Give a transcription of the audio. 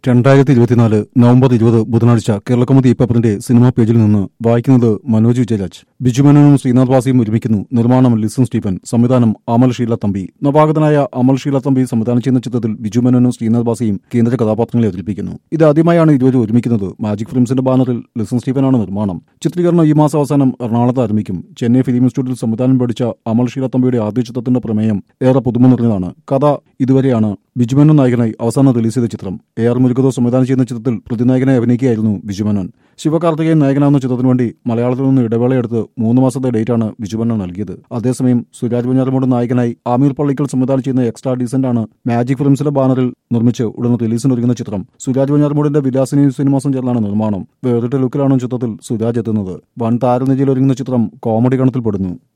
രണ്ടായിരത്തി ഇരുപത്തിനാല് നവംബർ ഇരുപത് ബുധനാഴ്ച കേരളകൗമുദി പേപ്പറിന്റെ സിനിമാ പേജിൽ നിന്ന് വായിക്കുന്നത് മനോജ് വിജയരാജ് ബിജുമേനോനും ശ്രീനാഥ് വാസിയും ഒരുമിക്കുന്നു നിർമ്മാണം ലിസൺ സ്റ്റീഫൻ സംവിധാനം അമൽ ഷീല തമ്പി നവാഗതനായ അമൽ ഷീല തമ്പി സംവിധാനം ചെയ്യുന്ന ചിത്രത്തിൽ ബിജുമേനോനും ശ്രീനാഥ് വാസിയും കേന്ദ്ര കഥാപാത്രങ്ങളെ അവതരിപ്പിക്കുന്നു ഇത് ആദ്യമായാണ് ഇരുവരും ഒരുമിക്കുന്നത് മാജിക് ഫിലിംസിന്റെ ബാനറിൽ ലിസൺ സ്റ്റീഫനാണ് നിർമ്മാണം ചിത്രീകരണം ഈ മാസം അവസാനം എറണാകുളത്ത് ആരംഭിക്കും ചെന്നൈ ഫിലിം ഇൻസ്റ്റിറ്റ്യൂട്ടിൽ സംവിധാനം പഠിച്ച അമൽ ഷീല തമ്പിയുടെ ആദ്യ ചിത്രത്തിന്റെ പ്രമേയം ഏറെ പുതുമ നിറഞ്ഞതാണ് കഥ ഇതുവരെയാണ് ബിജുമേനോൻ നായകനായി അവസാനം റിലീസ് ചെയ്ത ചിത്രം എ ആർ മുരുകതോ സംവിധാനം ചെയ്യുന്ന ചിത്രത്തിൽ പ്രതിനായകനായി അഭിനയിക്കുകയായിരുന്നു ബിജുമേനോൻ ശിവകാർത്തികേയൻ നായകനാവുന്ന ചിത്രത്തിനു വേണ്ടി മലയാളത്തിൽ നിന്ന് ഇടവേളയെടുത്ത് മൂന്ന് മാസത്തെ ഡേറ്റാണ് ബിജുമേനോൻ നൽകിയത് അതേസമയം സുരാജ് ബഞ്ഞാറമൂട് നായകനായി ആമീർ പള്ളിക്കൽ സംവിധാനം ചെയ്യുന്ന എക്സ്ട്രാ ഡീസന്റ് ആണ് മാജിക് ഫിലിംസിന്റെ ബാനറിൽ നിർമ്മിച്ച് ഉടൻ റിലീസിന് ഒരുങ്ങുന്ന ചിത്രം സുരാജ് ബഞ്ഞാറമൂടിന്റെ വിലാസിനി സിനിമാസും ചേർന്നാണ് നിർമ്മാണം വേറിട്ട ലുക്കിലാണ് ചിത്രത്തിൽ സുരാജ് എത്തുന്നത് വൻ താരനിരയിൽ ഒരുങ്ങുന്ന ചിത്രം കോമഡി ഗണത്തിൽപ്പെടുന്നു